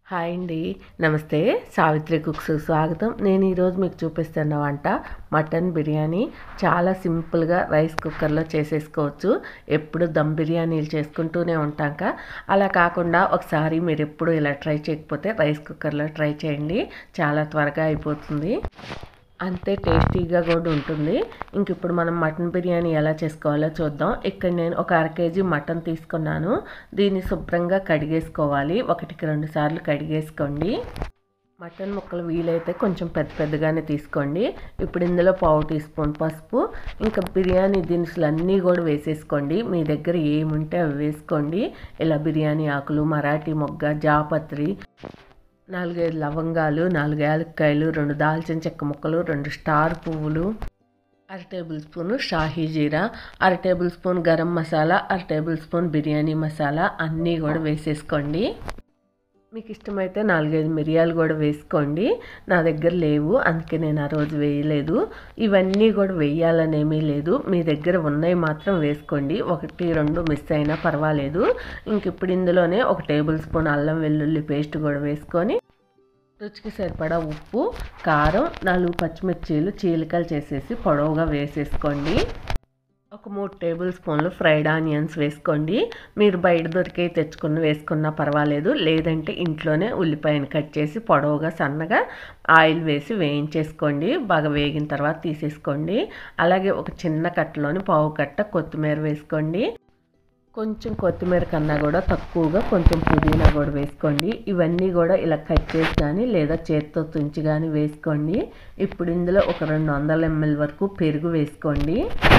hi అండి నమస్తే Savitri cooks స్వాగతం నేను ఈరోజు మీకు చూపిస్తున్న వంట మటన్ బిర్యానీ చాలా సింపుల్గా రైస్ కుక్కర్లో చేసేసుకోవచ్చు ఎప్పుడు దమ్ బిర్యానీలు చేసుకుంటూనే ఉంటాక అలా కాకుండా ఒకసారి మీరు ఎప్పుడు ఇలా ట్రై చేయకపోతే రైస్ కుక్కర్లో ట్రై చేయండి చాలా త్వరగా అయిపోతుంది అంతే టేస్టీగా కూడా ఉంటుంది ఇంక ఇప్పుడు మనం మటన్ బిర్యానీ ఎలా చేసుకోవాలో చూద్దాం ఇక్కడ నేను ఒక అర కేజీ మటన్ తీసుకున్నాను దీన్ని శుభ్రంగా కడిగేసుకోవాలి ఒకటికి రెండు సార్లు కడిగేసుకోండి మటన్ ముక్కలు వీలైతే కొంచెం పెద్ద పెద్దగానే తీసుకోండి ఇప్పుడు ఇందులో పావు టీ స్పూన్ పసుపు ఇంకా బిర్యానీ దినుసులు అన్నీ కూడా వేసేసుకోండి మీ దగ్గర ఏముంటే అవి వేసుకోండి ఇలా బిర్యానీ ఆకులు మరాఠీ మొగ్గ జాపత్రి నాలుగైదు లవంగాలు నాలుగు యాలక్కాయలు రెండు దాల్చిన చెక్క ముక్కలు రెండు స్టార్ పువ్వులు అర టేబుల్ స్పూన్ షాహీ జీరా అర టేబుల్ స్పూన్ గరం మసాలా అర టేబుల్ స్పూన్ బిర్యానీ మసాలా అన్నీ కూడా వేసేసుకోండి మీకు ఇష్టమైతే నాలుగైదు మిరియాలు కూడా వేసుకోండి నా దగ్గర లేవు అందుకే నేను ఆ రోజు వేయలేదు ఇవన్నీ కూడా వేయాలనేమీ లేదు మీ దగ్గర ఉన్నాయి మాత్రం వేసుకోండి ఒకటి రెండు మిస్ అయినా పర్వాలేదు ఇంక ఇప్పుడు ఇందులోనే ఒక టేబుల్ స్పూన్ అల్లం వెల్లుల్లి పేస్ట్ కూడా వేసుకొని రుచికి సరిపడా ఉప్పు కారం నాలుగు పచ్చిమిర్చీలు చీలికలు చేసేసి పొడవుగా వేసేసుకోండి ఒక మూడు టేబుల్ స్పూన్లు ఫ్రైడ్ ఆనియన్స్ వేసుకోండి మీరు బయట దొరికే తెచ్చుకుని వేసుకున్నా పర్వాలేదు లేదంటే ఇంట్లోనే ఉల్లిపాయను కట్ చేసి పొడవుగా సన్నగా ఆయిల్ వేసి వేయించేసుకోండి బాగా వేగిన తర్వాత తీసేసుకోండి అలాగే ఒక చిన్న కట్టలోని పావు కట్ట కొత్తిమీర వేసుకోండి కొంచెం కొత్తిమీర కన్నా కూడా తక్కువగా కొంచెం పుదీనా కూడా వేసుకోండి ఇవన్నీ కూడా ఇలా కట్ చేసి కానీ లేదా చేతితో తుంచి కానీ వేసుకోండి ఇప్పుడు ఇందులో ఒక రెండు వందల ఎంఎల్ వరకు పెరుగు వేసుకోండి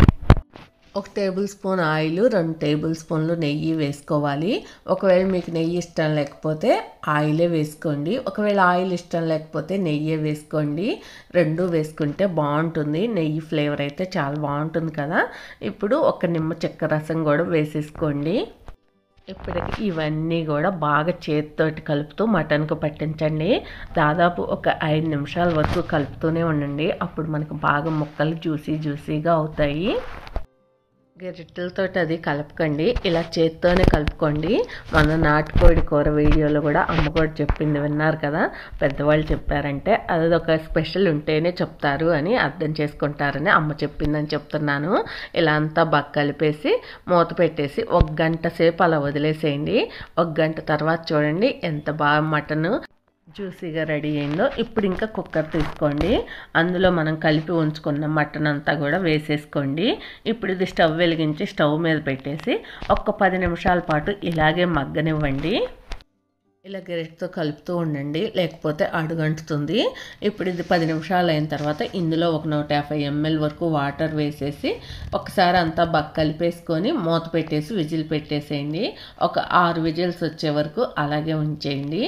ఒక టేబుల్ స్పూన్ ఆయిల్ రెండు టేబుల్ స్పూన్లు నెయ్యి వేసుకోవాలి ఒకవేళ మీకు నెయ్యి ఇష్టం లేకపోతే ఆయిలే వేసుకోండి ఒకవేళ ఆయిల్ ఇష్టం లేకపోతే నెయ్యే వేసుకోండి రెండు వేసుకుంటే బాగుంటుంది నెయ్యి ఫ్లేవర్ అయితే చాలా బాగుంటుంది కదా ఇప్పుడు ఒక నిమ్మ చెక్క రసం కూడా వేసేసుకోండి ఇప్పటికి ఇవన్నీ కూడా బాగా చేతితోటి కలుపుతూ మటన్కు పట్టించండి దాదాపు ఒక ఐదు నిమిషాల వరకు కలుపుతూనే ఉండండి అప్పుడు మనకు బాగా ముక్కలు జ్యూసీ జ్యూసీగా అవుతాయి గరిటెలతో అది కలపకండి ఇలా చేత్తోనే కలుపుకోండి మన నాటుకోడి కూర వీడియోలో కూడా అమ్మ కూడా చెప్పింది విన్నారు కదా పెద్దవాళ్ళు చెప్పారంటే అది ఒక స్పెషల్ ఉంటేనే చెప్తారు అని అర్థం చేసుకుంటారని అమ్మ చెప్పిందని చెప్తున్నాను ఇలా అంతా బాగా కలిపేసి మూత పెట్టేసి ఒక గంట సేపు అలా వదిలేసేయండి ఒక గంట తర్వాత చూడండి ఎంత బాగా మటన్ జ్యూసీగా రెడీ అయిందో ఇప్పుడు ఇంకా కుక్కర్ తీసుకోండి అందులో మనం కలిపి ఉంచుకున్న మటన్ అంతా కూడా వేసేసుకోండి ఇప్పుడు ఇది స్టవ్ వెలిగించి స్టవ్ మీద పెట్టేసి ఒక్క పది నిమిషాల పాటు ఇలాగే మగ్గనివ్వండి ఇలా గరిటతో కలుపుతూ ఉండండి లేకపోతే అడుగంటుతుంది ఇప్పుడు ఇది పది నిమిషాలు అయిన తర్వాత ఇందులో ఒక నూట యాభై ఎంఎల్ వరకు వాటర్ వేసేసి ఒకసారి అంతా బాగా కలిపేసుకొని మూత పెట్టేసి విజిల్ పెట్టేసేయండి ఒక ఆరు విజిల్స్ వచ్చే వరకు అలాగే ఉంచేయండి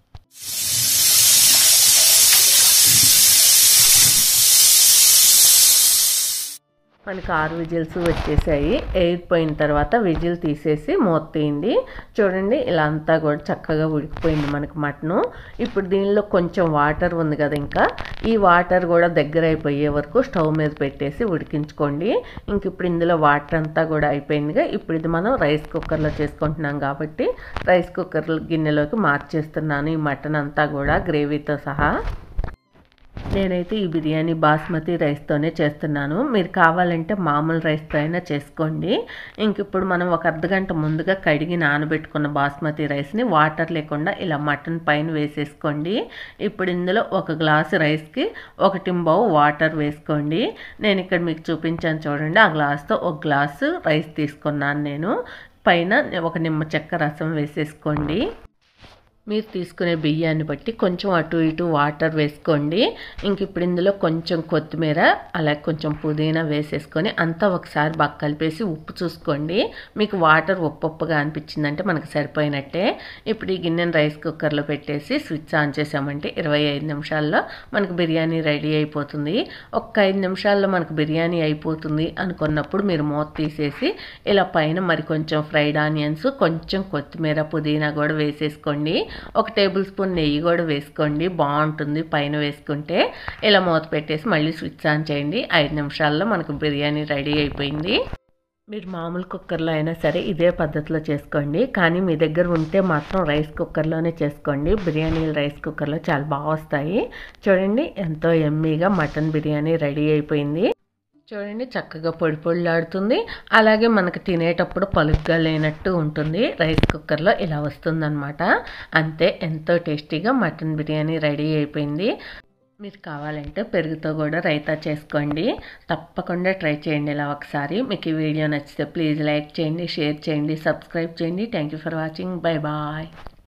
మనకి ఆరు విజిల్స్ వచ్చేసాయి ఎయిర్ పోయిన తర్వాత విజిల్ తీసేసి మూత తీయండి చూడండి ఇలా అంతా కూడా చక్కగా ఉడికిపోయింది మనకి మటను ఇప్పుడు దీనిలో కొంచెం వాటర్ ఉంది కదా ఇంకా ఈ వాటర్ కూడా దగ్గర అయిపోయే వరకు స్టవ్ మీద పెట్టేసి ఉడికించుకోండి ఇంక ఇప్పుడు ఇందులో వాటర్ అంతా కూడా అయిపోయిందిగా ఇప్పుడు ఇది మనం రైస్ కుక్కర్లో చేసుకుంటున్నాం కాబట్టి రైస్ కుక్కర్ గిన్నెలోకి మార్చేస్తున్నాను ఈ మటన్ అంతా కూడా గ్రేవీతో సహా నేనైతే ఈ బిర్యానీ బాస్మతి రైస్తోనే చేస్తున్నాను మీరు కావాలంటే మామూలు రైస్తో అయినా చేసుకోండి ఇంక ఇప్పుడు మనం ఒక అర్ధగంట ముందుగా కడిగి నానబెట్టుకున్న బాస్మతి రైస్ని వాటర్ లేకుండా ఇలా మటన్ పైన వేసేసుకోండి ఇప్పుడు ఇందులో ఒక గ్లాసు రైస్కి ఒక టింబావు వాటర్ వేసుకోండి నేను ఇక్కడ మీకు చూపించాను చూడండి ఆ గ్లాస్తో ఒక గ్లాసు రైస్ తీసుకున్నాను నేను పైన ఒక నిమ్మ చెక్క రసం వేసేసుకోండి మీరు తీసుకునే బియ్యాన్ని బట్టి కొంచెం అటు ఇటు వాటర్ వేసుకోండి ఇంక ఇప్పుడు ఇందులో కొంచెం కొత్తిమీర అలాగే కొంచెం పుదీనా వేసేసుకొని అంతా ఒకసారి బాగా కలిపేసి ఉప్పు చూసుకోండి మీకు వాటర్ ఉప్పు ఉప్పుగా అనిపించిందంటే మనకు సరిపోయినట్టే ఇప్పుడు ఈ గిన్నెను రైస్ కుక్కర్లో పెట్టేసి స్విచ్ ఆన్ చేసామంటే ఇరవై ఐదు నిమిషాల్లో మనకు బిర్యానీ రెడీ అయిపోతుంది ఒక్క ఐదు నిమిషాల్లో మనకు బిర్యానీ అయిపోతుంది అనుకున్నప్పుడు మీరు మూత తీసేసి ఇలా పైన మరి కొంచెం ఫ్రైడ్ ఆనియన్స్ కొంచెం కొత్తిమీర పుదీనా కూడా వేసేసుకోండి ఒక టేబుల్ స్పూన్ నెయ్యి కూడా వేసుకోండి బాగుంటుంది పైన వేసుకుంటే ఇలా మూత పెట్టేసి మళ్ళీ స్విచ్ ఆన్ చేయండి ఐదు నిమిషాల్లో మనకు బిర్యానీ రెడీ అయిపోయింది మీరు మామూలు కుక్కర్లో అయినా సరే ఇదే పద్ధతిలో చేసుకోండి కానీ మీ దగ్గర ఉంటే మాత్రం రైస్ కుక్కర్లోనే చేసుకోండి బిర్యానీలు రైస్ కుక్కర్లో చాలా బాగా వస్తాయి చూడండి ఎంతో ఎమ్మీగా మటన్ బిర్యానీ రెడీ అయిపోయింది చూడండి చక్కగా పొడి పొడిలాడుతుంది అలాగే మనకు తినేటప్పుడు పలుగ్గా లేనట్టు ఉంటుంది రైస్ కుక్కర్లో ఇలా వస్తుందన్నమాట అంతే ఎంతో టేస్టీగా మటన్ బిర్యానీ రెడీ అయిపోయింది మీరు కావాలంటే పెరుగుతో కూడా రైతా చేసుకోండి తప్పకుండా ట్రై చేయండి ఇలా ఒకసారి మీకు ఈ వీడియో నచ్చితే ప్లీజ్ లైక్ చేయండి షేర్ చేయండి సబ్స్క్రైబ్ చేయండి thank you for watching bye bye